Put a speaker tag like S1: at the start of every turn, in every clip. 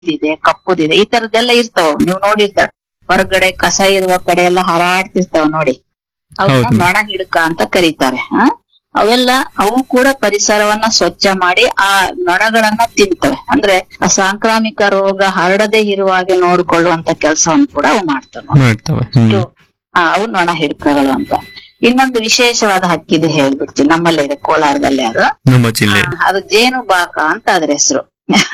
S1: ಇದೆ ಕಪ್ಪುದಿದೆ ಈ ತರದ್ದೆಲ್ಲ ಇರ್ತಾವ ನೀವು ನೋಡಿರ್ತಾರ ಹೊರಗಡೆ ಕಸ ಇರುವ ಕಡೆ ಎಲ್ಲ ಹಾರಾಡ್ತಿರ್ತಾವ ನೋಡಿ ಅವನ್ನ
S2: ಹೌದು.
S1: ನೊಣ ಹಿಡ್ಕ ಅಂತ ಕರೀತಾರೆ ಆ? ಅವೆಲ್ಲ ಅವು ಕೂಡ ಪರಿಸರವನ್ನ ಸ್ವಚ್ಛ ಮಾಡಿ ಆ ನೊಣಗಳನ್ನ ತಿಂತವೆ ಅಂದ್ರೆ ಆ ಸಾಂಕ್ರಾಮಿಕ ರೋಗ ಹರಡದೆ ಇರುವ ಹಾಗೆ ನೋಡ್ಕೊಳ್ಳುವಂತ ಕೆಲಸವನ್ನು ಕೂಡ ಅವು ಮಾಡ್ತವೆ ನೋಡಿ.
S2: ಮಾಡ್ತವೆ ಹ್ಮ್
S1: ಇಷ್ಟು, ಆ, ಅವು ನೊಣ ಹಿಡ್ಕಗಳು ಅಂತ ಇನ್ನೊಂದು ವಿಶೇಷವಾದ ಹಕ್ಕಿದೆ ಹೇಳ್ಬಿಡ್ತೀನಿ ನಮ್ಮಲ್ಲೇ ಇದೆ ಕೋಲಾರದಲ್ಲಿ ಅದು
S2: ನಮ್ಮ ಜಿಲ್ಲೆ
S1: ಆ, ಅದು ಜೇನು ಬಾಕ ಅಂತ ಅದ್ರ ಹೆಸರು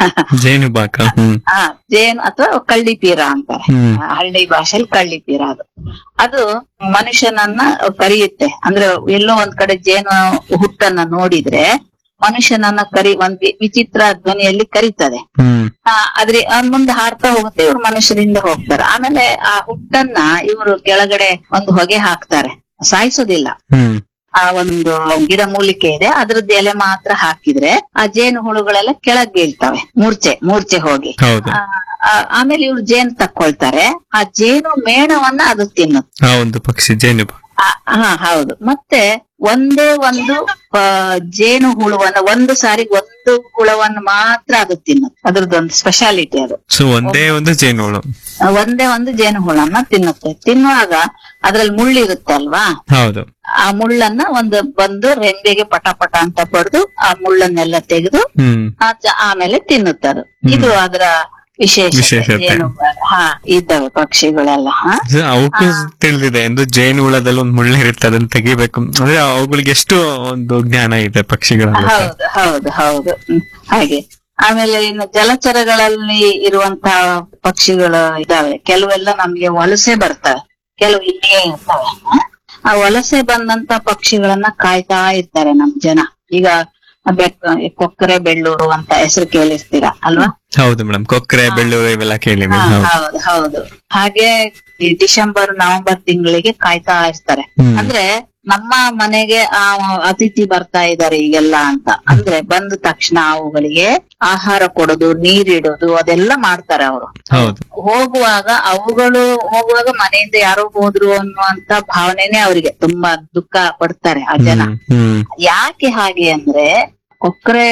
S2: ಜೇನು ಬಾಕ ಹ್ಮ್
S1: ಆ ಜೇನು ಅಥವಾ ಕಳ್ಳಿಪೀರ ಅಂತಾರೆ
S2: ಹ್ಮ್
S1: ಆ, ಹಳ್ಳಿ ಭಾಷೆಯಲ್ಲಿ ಕಳ್ಳಿಪೀರ ಅದು ಅದು ಮನುಷ್ಯನನ್ನ ಕರಿಯುತ್ತೆ ಅಂದ್ರೆ ಎಲ್ಲೋ ಒಂದ್ ಕಡೆ ಜೇನು ಹುಟ್ಟನ್ನ ನೋಡಿದ್ರೆ ಮನುಷ್ಯನನ್ನ ಕರಿ ಒಂದ್ ವಿ- ವಿಚಿತ್ರ ಧ್ವನಿಯಲ್ಲಿ ಕರೀತದೆ
S2: ಹ್ಮ್
S1: ಆ, ಆದ್ರೆ ಅವ್ನ್ ಮುಂದೆ ಹಾಡ್ತಾ ಹೋಗುತ್ತೆ ಇವ್ರು ಮನುಷ್ಯರಿಂದ ಹೋಗ್ತಾರೆ ಆಮೇಲೆ ಆ ಹುಟ್ಟನ್ನ ಇವರು ಕೆಳಗಡೆ ಒಂದು ಹೊಗೆ ಹಾಕ್ತಾರೆ ಸಾಯಿಸೋದಿಲ್ಲ
S2: ಹ್ಮ್
S1: ಆ ಒಂದು ಗಿಡ ಮೂಲಿಕೆ ಇದೆ ಅದ್ರದ್ದು ಎಲೆ ಮಾತ್ರ ಹಾಕಿದ್ರೆ ಆ ಜೇನು ಹುಳುಗಳೆಲ್ಲ ಕೆಳಗ್ ಬೀಳ್ತವೆ ಮೂರ್ಛೆ ಮೂರ್ಛೆ ಹೋಗಿ
S2: ಹೌದು
S1: ಆ, ಆ, ಆಮೇಲೆ ಇವ್ರು ಜೇನು ತಕ್ಕೊಳ್ತಾರೆ ಆ ಜೇನು ಮೇಣವನ್ನ ಅದು ತಿನ್ನುತ್ತೆ
S2: ಆ ಒಂದು ಪಕ್ಷಿ ಜೇನು ಬಾಕ
S1: ಆ, ಹಾ ಹೌದು ಮತ್ತೆ ಒಂದೇ ಒಂದು ಆ, ಜೇನು ಹುಳುವನ್ನ ಒಂದು ಸಾರಿ ಒಂದು ಹುಳವನ್ನು ಮಾತ್ರ ಅದು ತಿನ್ನುತ್ತೆ ಅದ್ರದ್ದೊಂದು ಸ್ಪೆಷಾಲಿಟಿ ಅದು
S2: ಸೊ ಒಂದೇ ಒಂದು ಜೇನುಹುಳು
S1: ಆ, ಒಂದೇ ಒಂದು ಜೇನು ಹುಳನ್ನ ತಿನ್ನುತ್ತೆ ತಿನ್ನುವಾಗ ಅದ್ರಲ್ಲಿ ಮುಳ್ಳಿರುತ್ತೆ ಅಲ್ವಾ
S2: ಹೌದು
S1: ಆ ಮುಳ್ಳನ್ನ ಒಂದು ಬಂದು ರೆಂಬೆಗೆ ಪಟ ಪಟ ಅಂತ ಬಡ್ದು ಆ ಮುಳ್ಳನ್ನೆಲ್ಲ ತೆಗೆದು
S2: ಹ್ಮ್
S1: ಆ ಚ- ಆಮೇಲೆ ತಿನ್ನುತ್ತದು ಇದು ಅದರ ವಿಶೇಷ
S2: ವಿಶೇಷತೆ.
S1: ಏನು ಹಾ ಇದ್ದಾವೆ ಪಕ್ಷಿಗಳೆಲ್ಲ ಹಾ
S2: So, ಅವಕ್ಕೂ ತಿಳಿದಿದೆ ಎಂದು ಜೇನು ಹುಳದಲ್ಲಿ ಒಂದು ಮುಳ್ಳು ಇರುತ್ತೆ ಅದನ್ನ ತೆಗಿಬೇಕು ಅಂದ್ರೆ ಅವುಗಳಿಗೆ ಎಷ್ಟು ಒಂದು ಜ್ಞಾನ ಇದೆ ಪಕ್ಷಿಗಳ ಬಗ್ಗೆ.
S1: ಹೌದು ಹೌದು ಹೌದು ಹ್ಮ್. ಹಾಗೆ ಆಮೇಲೆ ಇನ್ನು ಜಲಚರಗಳಲ್ಲಿ ಇರುವಂತಹ ಪಕ್ಷಿಗಳು ಇದಾವೆ ಕೆಲವೆಲ್ಲ ನಮ್ಗೆ ವಲಸೆ ಬರ್ತವೆ ಕೆಲವು ಇಲ್ಲಿಯೇ ಇರ್ತವೆ ಹ? ಆ ವಲಸೆ ಬಂದಂತ ಪಕ್ಷಿಗಳನ್ನ ಕಾಯ್ತಾ ಇರ್ತಾರೆ ನಮ್ ಜನ ಈಗ ಬೆಕ್ಕ ಕೊಕ್ಕರೆ ಬೆಳ್ಳೂರು ಅಂತ ಹೆಸರು ಕೇಳಿರ್ತೀರಾ ಅಲ್ವಾ
S2: ಹೌದು ಮೇಡಮ್ ಕೊಕ್ಕರೆ ಬೆಳ್ಳೂರು ಇವೆಲ್ಲ ಕೇಳಿವಿ
S1: ಹಾ,
S2: ಹೌದು
S1: ಹೌದು ಹೌದು ಹಾಗೆ ಈ ಡಿಸೆಂಬರ್ ನವೆಂಬರ್ ತಿಂಗಳಿಗೆ ಕಾಯ್ತಾ ಇರ್ತಾರೆ
S2: ಹ್ಮ್.
S1: ಅಂದ್ರೆ ನಮ್ಮ ಮನೆಗೆ ಆ ಅತಿಥಿ ಬರ್ತಾ ಇದಾರೆ ಈಗೆಲ್ಲ ಅಂತ ಅಂದ್ರೆ ಬಂದ ತಕ್ಷಣ ಅವುಗಳಿಗೆ ಆಹಾರ ಕೊಡೋದು ನೀರಿಡೋದು ಅದೆಲ್ಲ ಮಾಡ್ತಾರೆ ಅವರು
S2: ಹೌದು
S1: ಹೋಗುವಾಗ ಅವುಗಳು ಹೋಗುವಾಗ ಮನೆಯಿಂದ ಯಾರೋ ಹೋದ್ರು ಅನ್ನುವಂತ ಭಾವನೆನೆ ಅವರಿಗೆ ತುಂಬಾ ದುಃಖ ಪಡ್ತಾರೆ ಆ ಜನ
S2: ಹ್ಮ್, ಹ್ಮ್
S1: ಯಾಕೆ ಹಾಗೆ ಅಂದ್ರೆ ಕೊಕ್ಕರೆ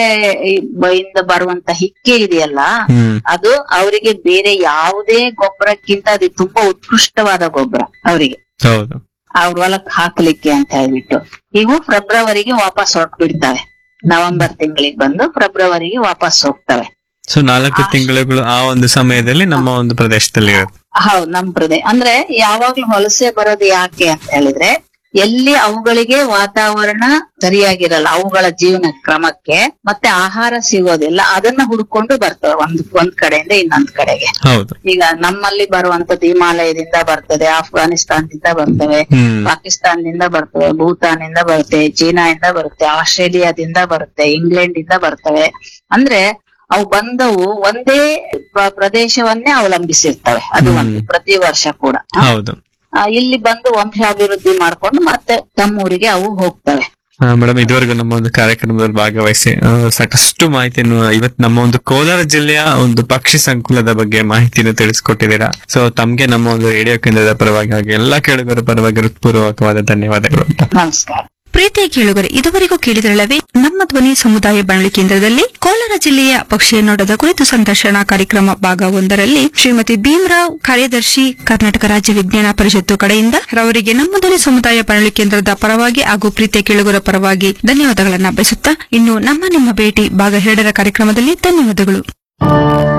S1: ಇಂದ ಬರುವಂತ ಹಿಕ್ಕೆ ಇದೆಯಲ್ಲ
S2: ಹ್ಮ್
S1: ಅದು ಅವರಿಗೆ ಬೇರೆ ಯಾವುದೇ ಗೊಬ್ಬರಕ್ಕಿಂತ ಅದು ತುಂಬಾ ಉತ್ಕೃಷ್ಟವಾದ ಗೊಬ್ಬರ ಅವರಿಗೆ
S2: ಹೌದು
S1: ಅವ್ರ ಹೊಲಕ್ ಹಾಕ್ಲಿಕ್ಕೆ ಅಂತ ಹೇಳ್ಬಿಟ್ಟು ಇವು ಫೆಬ್ರವರಿಗೆ ವಾಪಸ್ ಹೊರಟು ಬಿಡ್ತವೆ ನವೆಂಬರ್ ತಿಂಗಳಿಗೆ ಬಂದು ಫೆಬ್ರವರಿಗೆ ವಾಪಸ್ ಹೋಗ್ತವೆ
S2: ಸೊ ನಾಲ್ಕು ತಿಂಗಳುಗಳು ಆ ಒಂದು ಸಮಯದಲ್ಲಿ ನಮ್ಮ ಒಂದು ಪ್ರದೇಶದಲ್ಲಿ ಇರುತ್ತೆ
S1: ಹೌದು ನಮ್ ಪ್ರದೇಶ ಅಂದ್ರೆ ಯಾವಾಗ್ಲೂ ವಲಸೆ ಬರೋದು ಯಾಕೆ ಅಂತ ಹೇಳಿದ್ರೆ ಎಲ್ಲಿ ಅವುಗಳಿಗೆ ವಾತಾವರಣ ಸರಿಯಾಗಿರಲ್ಲ ಅವುಗಳ ಜೀವನ ಕ್ರಮಕ್ಕೆ ಮತ್ತೆ ಆಹಾರ ಸಿಗೋದಿಲ್ಲ ಅದನ್ನ ಹುಡ್ಕೊಂಡು ಬರ್ತವೆ ಒಂದ್ ಒಂದ್ ಕಡೆಯಿಂದ ಇನ್ನೊಂದ್ ಕಡೆಗೆ
S2: ಹೌದು
S1: ಈಗ ನಮ್ಮಲ್ಲಿ ಬರುವಂತದ್ದು ಹಿಮಾಲಯದಿಂದ ಬರ್ತದೆ ಆಫ್ಘಾನಿಸ್ತಾನದಿಂದ ಬರ್ತವೆ
S2: ಹ್ಮ್
S1: ಪಾಕಿಸ್ತಾನದಿಂದ ಬರ್ತವೆ ಭೂತಾನಿಂದ ಬರುತ್ತೆ ಚೀನಾದಿಂದ ಬರುತ್ತೆ ಆಸ್ಟ್ರೇಲಿಯಾದಿಂದ ಬರುತ್ತೆ ಇಂಗ್ಲೆಂಡ್ ಇಂದ ಬರ್ತವೆ ಅಂದ್ರೆ ಅವು ಬಂದವು ಒಂದೇ ಪ್ರ- ಪ್ರದೇಶವನ್ನೇ ಅವಲಂಬಿಸಿರ್ತವೆ ಅದು ಒಂದು ಪ್ರತಿ ವರ್ಷ ಕೂಡ
S2: ಹೌದು
S1: ಆ, ಇಲ್ಲಿ ಬಂದು ವಂಶಾಭಿವೃದ್ಧಿ ಮಾಡ್ಕೊಂಡು ಮತ್ತೆ ತಮ್ಮೂರಿಗೆ ಅವು ಹೋಗ್ತವೆ
S2: ಮೇಡಮ್ ಇದುವರೆಗೂ ನಮ್ಮ ಒಂದು ಕಾರ್ಯಕ್ರಮದಲ್ಲಿ ಭಾಗವಹಿಸಿ ಆ, ಸಾಕಷ್ಟು ಮಾಹಿತಿಯನ್ನು ಇವತ್ತು ನಮ್ಮ ಒಂದು ಕೋಲಾರ ಜಿಲ್ಲೆಯ ಒಂದು ಪಕ್ಷಿ ಸಂಕುಲದ ಬಗ್ಗೆ ಮಾಹಿತಿಯನ್ನು ತಿಳಿಸ್ಕೊಟ್ಟಿದ್ದೀರಾ ಸೊ ತಮ್ಗೆ ನಮ್ಮ ಒಂದು ರೇಡಿಯೋ ಕೇಂದ್ರದ ಪರವಾಗಿ ಹಾಗೆ ಎಲ್ಲಾ ಕೇಳುಗರ ಪರವಾಗಿ ಹೃತ್ಪೂರ್ವಕವಾದ ಧನ್ಯವಾದಗಳು ಅಂತ
S1: ನಮಸ್ಕಾರ
S3: ಪ್ರೀತಿಯ ಕೇಳುಗರೆ ಇದುವರೆಗೂ ಕೇಳಿದ್ರಲ್ಲವೇ ನಮ್ಮ ಧ್ವನಿ ಸಮುದಾಯ ಬಾನುಲಿ ಕೇಂದ್ರದಲ್ಲಿ ಕೋಲಾರ ಜಿಲ್ಲೆಯ ಪಕ್ಷಿ ನೋಟದ ಕುರಿತು ಸಂದರ್ಶನ ಕಾರ್ಯಕ್ರಮ ಭಾಗ ಒಂದರಲ್ಲಿ ಶ್ರೀಮತಿ ಭೀಮರಾವ್ ಕಾರ್ಯದರ್ಶಿ ಕರ್ನಾಟಕ ರಾಜ್ಯ ವಿಜ್ಞಾನ ಪರಿಷತ್ತು ಕಡೆಯಿಂದ ರವರಿಗೆ ನಮ್ಮ ಧ್ವನಿ ಸಮುದಾಯ ಬಾನುಲಿ ಕೇಂದ್ರದ ಪರವಾಗಿ ಹಾಗೂ ಪ್ರೀತಿಯ ಕೇಳುಗರ ಪರವಾಗಿ ಧನ್ಯವಾದಗಳನ್ನ ಬಯಸುತ್ತಾ ಇನ್ನು ನಮ್ಮ ನಿಮ್ಮ ಭೇಟಿ ಭಾಗ ಎರಡರ ಕಾರ್ಯಕ್ರಮದಲ್ಲಿ ಧನ್ಯವಾದಗಳು